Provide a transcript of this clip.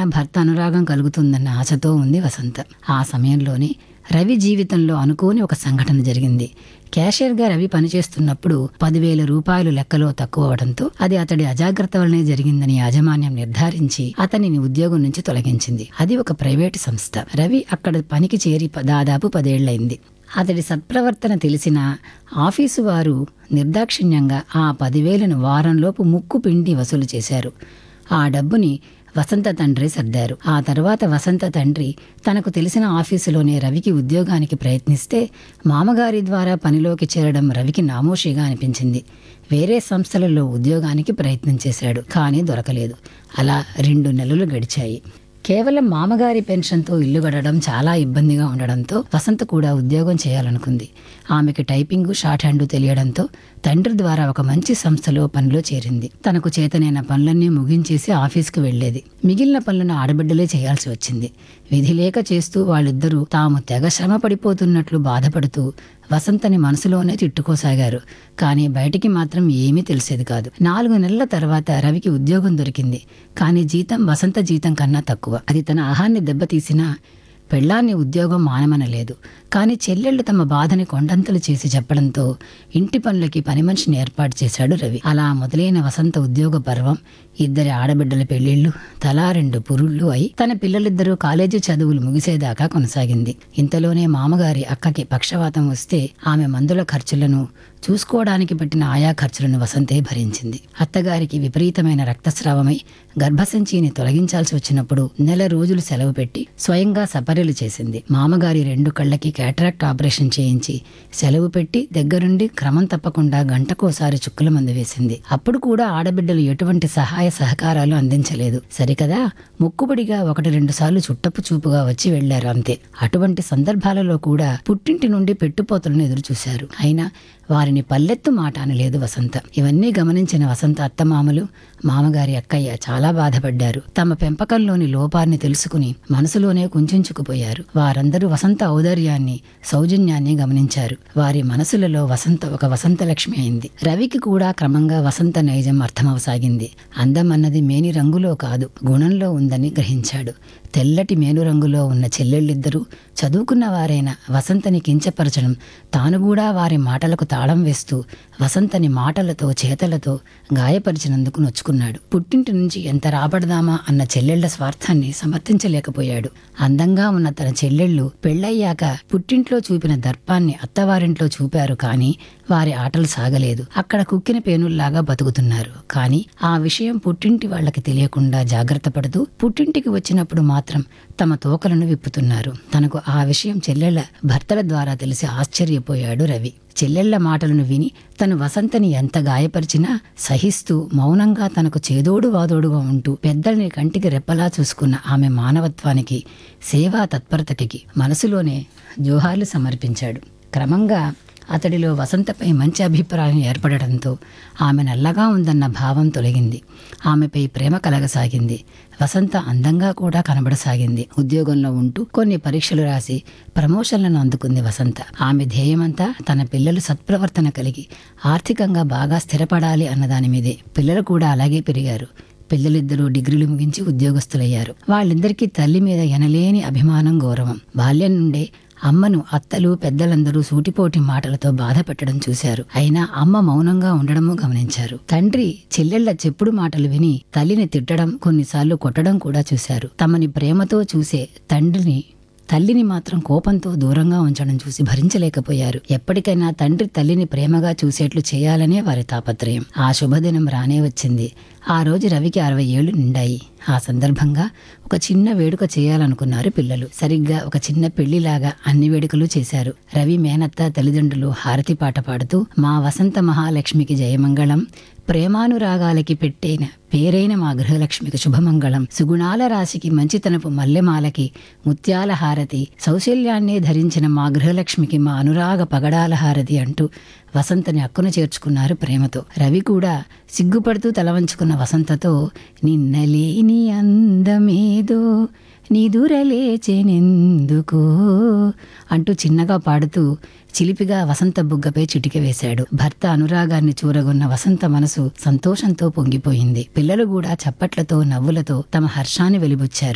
భర్త అనురాగం కలుగుతుందన్న ఆశతో ఉంది వసంత ఆ సమయంలోనే రవి జీవితంలో అనుకోని ఒక సంఘటన జరిగింది క్యాషియర్గా రవి పనిచేస్తున్నప్పుడు పదివేల రూపాయలు లెక్కలో తక్కువ అవడంతో అది అతడి అజాగ్రత్త వల్లనే జరిగిందని యాజమాన్యం నిర్ధారించి అతనిని ఉద్యోగం నుంచి తొలగించింది అది ఒక ప్రైవేటు సంస్థ రవి అక్కడ పనికి చేరి ప- దాదాపు పదేళ్లైంది అతడి సత్ప్రవర్తన తెలిసిన ఆఫీసు వారు నిర్దాక్షిణ్యంగా ఆ పదివేలను వారంలోపు ముక్కు పిండి వసూలు చేశారు ఆ డబ్బుని వసంత తండ్రి సర్దారు ఆ తర్వాత వసంత తండ్రి తనకు తెలిసిన ఆఫీసులోనే రవికి ఉద్యోగానికి ప్రయత్నిస్తే మామగారి ద్వారా పనిలోకి చేరడం రవికి నామోషిగా అనిపించింది వేరే సంస్థలలో ఉద్యోగానికి ప్రయత్నం చేశాడు కానీ దొరకలేదు అలా రెండు నెలలు గడిచాయి కేవలం మామగారి పెన్షన్తో ఇల్లు గడడం చాలా ఇబ్బందిగా ఉండడంతో వసంత కూడా ఉద్యోగం చేయాలనుకుంది ఆమెకి టైపింగ్ షార్ట్ హ్యాండ్ తెలియడంతో తండ్రి ద్వారా ఒక మంచి సంస్థలో పనిలో చేరింది తనకు చేతనైన పనులన్నీ ముగించేసి ఆఫీస్కి వెళ్లేది మిగిలిన పనులను ఆడబిడ్డలే చేయాల్సి వచ్చింది విధి లేక చేస్తూ వాళ్ళిద్దరూ తాము తెగ శ్రమ పడిపోతున్నట్లు బాధపడుతూ వసంతని మనసులోనే తిట్టుకోసాగారు కానీ బయటికి మాత్రం ఏమీ తెలిసేది కాదు నాలుగు నెలల తర్వాత రవికి ఉద్యోగం దొరికింది కానీ జీతం వసంత జీతం కన్నా తక్కువ అది తన ఆహాన్ని దెబ్బతీసినా పెళ్ళాన్ని ఉద్యోగం మానమనలేదు కానీ చెల్లెళ్ళు తమ బాధని కొండంతలు చేసి చెప్పడంతో ఇంటి పనులకి పని మనిషిని ఏర్పాటు చేశాడు రవి అలా మొదలైన వసంత ఉద్యోగ పర్వం ఇద్దరి ఆడబిడ్డల పెళ్లిళ్లు తలా రెండు పురుళ్ళు అయి తన పిల్లలిద్దరూ కాలేజీ చదువులు ముగిసేదాకా కొనసాగింది ఇంతలోనే మామగారి అక్కకి పక్షవాతం వస్తే ఆమె మందుల ఖర్చులను చూసుకోవడానికి పెట్టిన ఆయా ఖర్చులను వసంతే భరించింది అత్తగారికి విపరీతమైన రక్తస్రావమై గర్భసంచిని తొలగించాల్సి వచ్చినప్పుడు నెల రోజులు సెలవు పెట్టి స్వయంగా సపర్యలు చేసింది మామగారి రెండు కళ్ళకి క్యాటరాక్ట్ ఆపరేషన్ చేయించి సెలవు పెట్టి దగ్గరుండి క్రమం తప్పకుండా గంటకోసారి చుక్కల మందు వేసింది అప్పుడు కూడా ఆడబిడ్డలు ఎటువంటి సహాయ సహకారాలు అందించలేదు సరికదా మొక్కుబడిగా ఒకటి రెండు సార్లు చుట్టపు చూపుగా వచ్చి వెళ్లారు అంతే అటువంటి సందర్భాలలో కూడా పుట్టింటి నుండి పెట్టుపోతలను ఎదురుచూశారు అయినా వారిని పల్లెత్తు మాట అనలేదు వసంత ఇవన్నీ గమనించిన వసంత అత్తమామలు మామగారి అక్కయ్య చాలా బాధపడ్డారు తమ పెంపకంలోని లోపాన్ని తెలుసుకుని మనసులోనే కుంచుకుపోయారు వారందరూ వసంత ఔదార్యాన్ని సౌజన్యాన్ని గమనించారు వారి మనసులలో వసంత ఒక వసంత లక్ష్మి అయింది రవికి కూడా క్రమంగా వసంత నైజం అర్థమవసాగింది అందం అన్నది మేని రంగులో కాదు గుణంలో ఉందని గ్రహించాడు తెల్లటి మేను రంగులో ఉన్న చెల్లెళ్ళిద్దరూ చదువుకున్న వారైన వసంతని కించపరచడం తాను కూడా వారి మాటలకు తాళం వేస్తూ వసంతని మాటలతో చేతలతో గాయపరిచినందుకు నొచ్చుకున్నాడు పుట్టింటి నుంచి ఎంత రాబడదామా అన్న చెల్లెళ్ల స్వార్థాన్ని సమర్థించలేకపోయాడు అందంగా ఉన్న తన చెల్లెళ్ళు పెళ్ళయ్యాక పుట్టింట్లో చూపిన దర్పాన్ని అత్తవారింట్లో చూపారు కానీ వారి ఆటలు సాగలేదు అక్కడ కుక్కిన పేనుల్లాగా బతుకుతున్నారు కానీ ఆ విషయం పుట్టింటి వాళ్ళకి తెలియకుండా జాగ్రత్త పడుతూ పుట్టింటికి వచ్చినప్పుడు మాత్రం తమ తోకలను విప్పుతున్నారు తనకు ఆ విషయం చెల్లెళ్ల భర్తల ద్వారా తెలిసి ఆశ్చర్యపోయాడు రవి చెల్లెళ్ల మాటలను విని తను వసంతని ఎంత గాయపరిచినా సహిస్తూ మౌనంగా తనకు చేదోడు వాదోడుగా ఉంటూ పెద్దల్ని కంటికి రెప్పలా చూసుకున్న ఆమె మానవత్వానికి సేవా తత్పరతకి మనసులోనే జోహార్లు సమర్పించాడు క్రమంగా అతడిలో వసంతపై మంచి అభిప్రాయం ఏర్పడటంతో ఆమె నల్లగా ఉందన్న భావం తొలగింది ఆమెపై ప్రేమ కలగసాగింది వసంత అందంగా కూడా కనబడసాగింది ఉద్యోగంలో ఉంటూ కొన్ని పరీక్షలు రాసి ప్రమోషన్లను అందుకుంది వసంత ఆమె ధ్యేయమంతా తన పిల్లలు సత్ప్రవర్తన కలిగి ఆర్థికంగా బాగా స్థిరపడాలి అన్నదాని మీదే పిల్లలు కూడా అలాగే పెరిగారు పిల్లలిద్దరూ డిగ్రీలు ముగించి ఉద్యోగస్తులయ్యారు వాళ్ళిద్దరికీ తల్లి మీద ఎనలేని అభిమానం గౌరవం బాల్యం నుండే అమ్మను అత్తలు పెద్దలందరూ సూటిపోటి మాటలతో బాధ పెట్టడం చూశారు అయినా అమ్మ మౌనంగా ఉండడము గమనించారు తండ్రి చెల్లెళ్ల చెప్పుడు మాటలు విని తల్లిని తిట్టడం కొన్నిసార్లు కొట్టడం కూడా చూశారు తమని ప్రేమతో చూసే తండ్రిని తల్లిని మాత్రం కోపంతో దూరంగా ఉంచడం చూసి భరించలేకపోయారు ఎప్పటికైనా తండ్రి తల్లిని ప్రేమగా చూసేట్లు చేయాలనే వారి తాపత్రయం ఆ శుభదినం రానే వచ్చింది ఆ రోజు రవికి అరవై ఏళ్లు నిండాయి ఆ సందర్భంగా ఒక చిన్న వేడుక చేయాలనుకున్నారు పిల్లలు సరిగ్గా ఒక చిన్న పెళ్లిలాగా అన్ని వేడుకలు చేశారు రవి మేనత్త తల్లిదండ్రులు హారతి పాట పాడుతూ మా వసంత మహాలక్ష్మికి జయమంగళం ప్రేమానురాగాలకి పెట్టేన పేరైన మా గృహలక్ష్మికి శుభమంగళం సుగుణాల రాశికి మంచితనపు మల్లెమాలకి ముత్యాల హారతి సౌశల్యాన్నే ధరించిన మా గృహలక్ష్మికి మా అనురాగ పగడాల హారతి అంటూ వసంతని అక్కున చేర్చుకున్నారు ప్రేమతో రవి కూడా సిగ్గుపడుతూ తల వంచుకున్న వసంతతో నిన్నలేని అందమేదో నిదురలేచెనెందుకో అంటూ చిన్నగా పాడుతూ చిలిపిగా వసంత బుగ్గపై చిటిక వేశాడు భర్త అనురాగాన్ని చూరగొన్న వసంత మనసు సంతోషంతో పొంగిపోయింది పిల్లలు కూడా చప్పట్లతో నవ్వులతో తమ హర్షాన్ని వెలిబుచ్చారు